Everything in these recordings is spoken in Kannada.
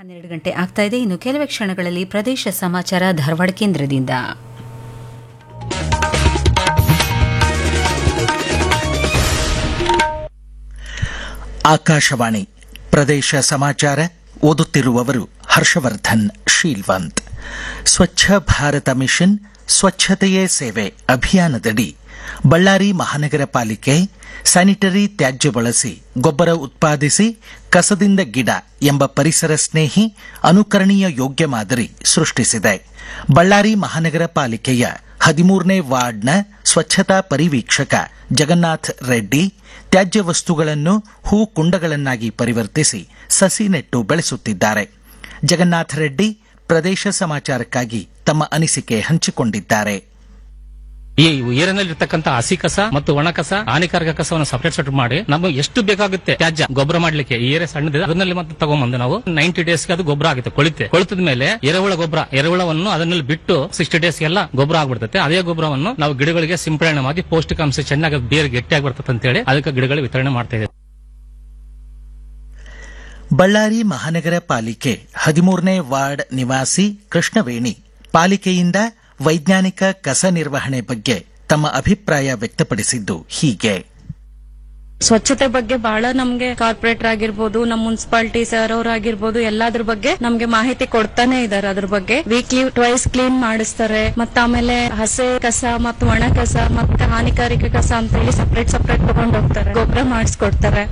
ಹನ್ನೆರಡು ಗಂಟೆ ಆಗ್ತಾ ಇದೆ ಇನ್ನು ಕೆಲವೇ ಕ್ಷಣಗಳಲ್ಲಿ ಪ್ರದೇಶ ಸಮಾಚಾರ ಧಾರವಾಡ ಕೇಂದ್ರದಿಂದ ಆಕಾಶವಾಣಿ ಪ್ರದೇಶ ಸಮಾಚಾರ ಓದುತ್ತಿರುವವರು ಹರ್ಷವರ್ಧನ್ ಶೀಲ್ವಂತ್ ಸ್ವಚ್ಛ ಭಾರತ ಮಿಷನ್ ಸ್ವಚ್ಛತೆಯೇ ಸೇವೆ ಅಭಿಯಾನದಡಿ ಬಳ್ಳಾರಿ ಮಹಾನಗರ ಪಾಲಿಕೆ ಸ್ಯಾನಿಟರಿ ತ್ಯಾಜ್ಯ ಬಳಸಿ ಗೊಬ್ಬರ ಉತ್ಪಾದಿಸಿ ಕಸದಿಂದ ಗಿಡ ಎಂಬ ಪರಿಸರ ಸ್ನೇಹಿ ಅನುಕರಣೀಯ ಯೋಗ್ಯ ಮಾದರಿ ಸೃಷ್ಟಿಸಿದೆ ಬಳ್ಳಾರಿ ಮಹಾನಗರ ಪಾಲಿಕೆಯ ಹದಿಮೂರನೇ ವಾರ್ಡ್ನ ಸ್ವಚ್ಛತಾ ಪರಿವೀಕ್ಷಕ ಜಗನ್ನಾಥ್ ರೆಡ್ಡಿ ತ್ಯಾಜ್ಯ ವಸ್ತುಗಳನ್ನು ಹೂ ಕುಂಡಗಳನ್ನಾಗಿ ಪರಿವರ್ತಿಸಿ ಸಸಿ ನೆಟ್ಟು ಬೆಳೆಸುತ್ತಿದ್ದಾರೆ ಜಗನ್ನಾಥ್ ರೆಡ್ಡಿ ಪ್ರದೇಶ ಸಮಾಚಾರಕ್ಕಾಗಿ ತಮ್ಮ ಅನಿಸಿಕೆ ಹಂಚಿಕೊಂಡಿದ್ದಾರೆ ಈ ಏರಿನಲ್ಲಿರ್ತಕ್ಕಂಥ ಹಸಿ ಕಸ ಮತ್ತು ಒಣ ಕಸ ಹಾನಿಕಾರಕ ಕಸವನ್ನು ಸಪರೇಟ್ ಸೆಟ್ ಮಾಡಿ ನಮಗೆ ಎಷ್ಟು ಬೇಕಾಗುತ್ತೆ ತ್ಯಾಜ್ಯ ಗೊಬ್ಬರ ಮಾಡ್ಲಿಕ್ಕೆ ಈ ಏರಿಯಾ ಸಣ್ಣದಿದೆ ಅದನ್ನಲ್ಲಿ ಮತ್ತೆ ತಗೊಂಬಂದು ನಾವು ನೈಂಟಿ ಡೇಸ್ ಅದು ಗೊಬ್ಬರ ಆಗುತ್ತೆ ಕೊಳಿತೆ ಕೊಳಿತದ ಮೇಲೆ ಎರೆಹುಳ ಗೊಬ್ಬರ ಎರೆಹುಳವನ್ನು ಅದನ್ನಲ್ಲಿ ಬಿಟ್ಟು ಸಿಕ್ಸ್ಟಿ ಡೇಸ್ ಎಲ್ಲ ಗೊಬ್ಬರ ಆಗ್ಬಿಡ್ತದೆ ಅದೇ ಗೊಬ್ಬರವನ್ನು ನಾವು ಗಿಡಗಳಿಗೆ ಸಿಂಪಡಣೆ ಮಾಡಿ ಪೌಷ್ಟಿಕಾಂಶ ಚೆನ್ನಾಗಿ ಬೇರೆ ಗಟ್ಟಿಯಾಗಿ ಬರ್ತದೆ ಅಂತ ಹೇಳಿ ಅದಕ್ಕೆ ಗಿಡಗಳಿಗೆ ವಿತರಣೆ ಮಾಡ್ತಾ ಇದ್ದೇವೆ ಬಳ್ಳಾರಿ ಮಹಾನಗರ ಪಾಲಿಕೆ ಹದಿಮೂರನೇ ವಾರ್ಡ್ ನಿವಾಸಿ ಕೃಷ್ಣವೇಣಿ ಪಾಲಿಕೆಯಿಂದ ವೈಜ್ಞಾನಿಕ ಕಸ ನಿರ್ವಹಣೆ ಬಗ್ಗೆ ತಮ್ಮ ಅಭಿಪ್ರಾಯ ವ್ಯಕ್ತಪಡಿಸಿದ್ದು ಹೀಗೆ ಸ್ವಚ್ಛತೆ ಬಗ್ಗೆ ಬಹಳ ನಮ್ಗೆ ಕಾರ್ಪೊರೇಟರ್ ಆಗಿರ್ಬೋದು ನಮ್ಮ ಮುನ್ಸಿಪಾಲಿಟಿ ಸರ್ ಅವರಾಗಿರ್ಬೋದು ಎಲ್ಲಾದ್ರ ಬಗ್ಗೆ ನಮ್ಗೆ ಮಾಹಿತಿ ಕೊಡ್ತಾನೆ ಇದಾರೆ ಅದ್ರ ಬಗ್ಗೆ ವೀಕ್ಲಿ ಟ್ವೈಸ್ ಕ್ಲೀನ್ ಮಾಡಿಸ್ತಾರೆ ಮತ್ತೆ ಆಮೇಲೆ ಹಸೆ ಕಸ ಮತ್ತು ಒಣ ಕಸ ಮತ್ತೆ ಹಾನಿಕಾರಕ ಕಸ ಅಂತ ಹೇಳಿ ಸಪರೇಟ್ ಸಪರೇಟ್ ತಗೊಂಡ್ ಹೋಗ್ತಾರೆ ಗೊಬ್ಬರ ಮಾಡಿಸ್ಕೊಡ್ತಾರೆ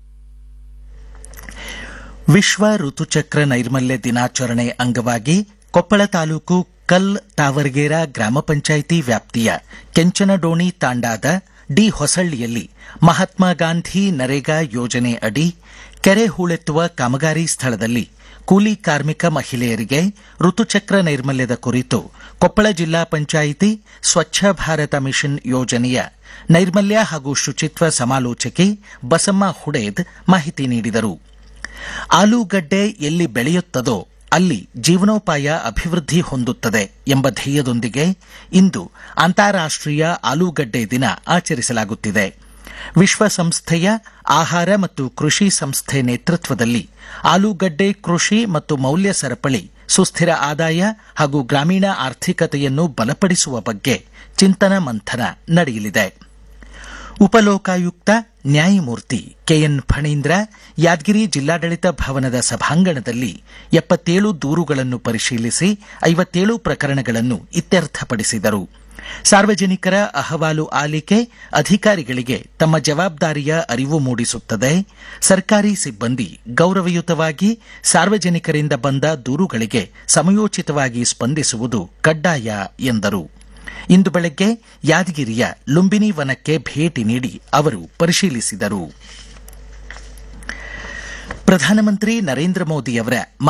ವಿಶ್ವ ಋತುಚಕ್ರ ನೈರ್ಮಲ್ಯ ದಿನಾಚರಣೆ ಅಂಗವಾಗಿ ಕೊಪ್ಪಳ ತಾಲೂಕು ಕಲ್ ತಾವರ್ಗೇರ ಗ್ರಾಮ ಪಂಚಾಯಿತಿ ವ್ಯಾಪ್ತಿಯ ಕೆಂಚನಡೋಣಿ ತಾಂಡಾದ ಡಿ ಹೊಸಳ್ಳಿಯಲ್ಲಿ ಮಹಾತ್ಮ ಗಾಂಧಿ ನರೇಗಾ ಯೋಜನೆ ಅಡಿ ಕೆರೆ ಹೂಳೆತ್ತುವ ಕಾಮಗಾರಿ ಸ್ಥಳದಲ್ಲಿ ಕೂಲಿ ಕಾರ್ಮಿಕ ಮಹಿಳೆಯರಿಗೆ ಋತುಚಕ್ರ ನೈರ್ಮಲ್ಯದ ಕುರಿತು ಕೊಪ್ಪಳ ಜಿಲ್ಲಾ ಪಂಚಾಯಿತಿ ಸ್ವಚ್ಛ ಭಾರತ ಮಿಷನ್ ಯೋಜನೆಯ ನೈರ್ಮಲ್ಯ ಹಾಗೂ ಶುಚಿತ್ವ ಸಮಾಲೋಚಕಿ ಬಸಮ್ಮ ಹುಡೇದ್ ಮಾಹಿತಿ ನೀಡಿದರು ಆಲೂಗಡ್ಡೆ ಎಲ್ಲಿ ಬೆಳೆಯುತ್ತದೋ ಅಲ್ಲಿ ಜೀವನೋಪಾಯ ಅಭಿವೃದ್ಧಿ ಹೊಂದುತ್ತದೆ ಎಂಬ ಧ್ಯೇಯದೊಂದಿಗೆ ಇಂದು ಅಂತಾರಾಷ್ಟೀಯ ಆಲೂಗಡ್ಡೆ ದಿನ ಆಚರಿಸಲಾಗುತ್ತಿದೆ ವಿಶ್ವಸಂಸ್ಥೆಯ ಆಹಾರ ಮತ್ತು ಕೃಷಿ ಸಂಸ್ಥೆ ನೇತೃತ್ವದಲ್ಲಿ ಆಲೂಗಡ್ಡೆ ಕೃಷಿ ಮತ್ತು ಮೌಲ್ಯ ಸರಪಳಿ ಸುಸ್ಥಿರ ಆದಾಯ ಹಾಗೂ ಗ್ರಾಮೀಣ ಆರ್ಥಿಕತೆಯನ್ನು ಬಲಪಡಿಸುವ ಬಗ್ಗೆ ಚಿಂತನ ಮಂಥನ ನಡೆಯಲಿದೆ ಉಪಲೋಕಾಯುಕ್ತ ನ್ಯಾಯಮೂರ್ತಿ ಕೆಎನ್ ಫಣೀಂದ್ರ ಯಾದಗಿರಿ ಜಿಲ್ಲಾಡಳಿತ ಭವನದ ಸಭಾಂಗಣದಲ್ಲಿ ಎಪ್ಪತ್ತೇಳು ದೂರುಗಳನ್ನು ಪರಿಶೀಲಿಸಿ ಐವತ್ತೇಳು ಪ್ರಕರಣಗಳನ್ನು ಇತ್ಯರ್ಥಪಡಿಸಿದರು ಸಾರ್ವಜನಿಕರ ಅಹವಾಲು ಆಲಿಕೆ ಅಧಿಕಾರಿಗಳಿಗೆ ತಮ್ಮ ಜವಾಬ್ದಾರಿಯ ಅರಿವು ಮೂಡಿಸುತ್ತದೆ ಸರ್ಕಾರಿ ಸಿಬ್ಬಂದಿ ಗೌರವಯುತವಾಗಿ ಸಾರ್ವಜನಿಕರಿಂದ ಬಂದ ದೂರುಗಳಿಗೆ ಸಮಯೋಚಿತವಾಗಿ ಸ್ಪಂದಿಸುವುದು ಕಡ್ಡಾಯ ಎಂದರು ಇಂದು ಬೆಳಗ್ಗೆ ಯಾದಗಿರಿಯ ಲುಂಬಿನಿ ವನಕ್ಕೆ ಭೇಟಿ ನೀಡಿ ಅವರು ಪರಿಶೀಲಿಸಿದರು ಪ್ರಧಾನಮಂತ್ರಿ ನರೇಂದ್ರ ಮೋದಿಯವರ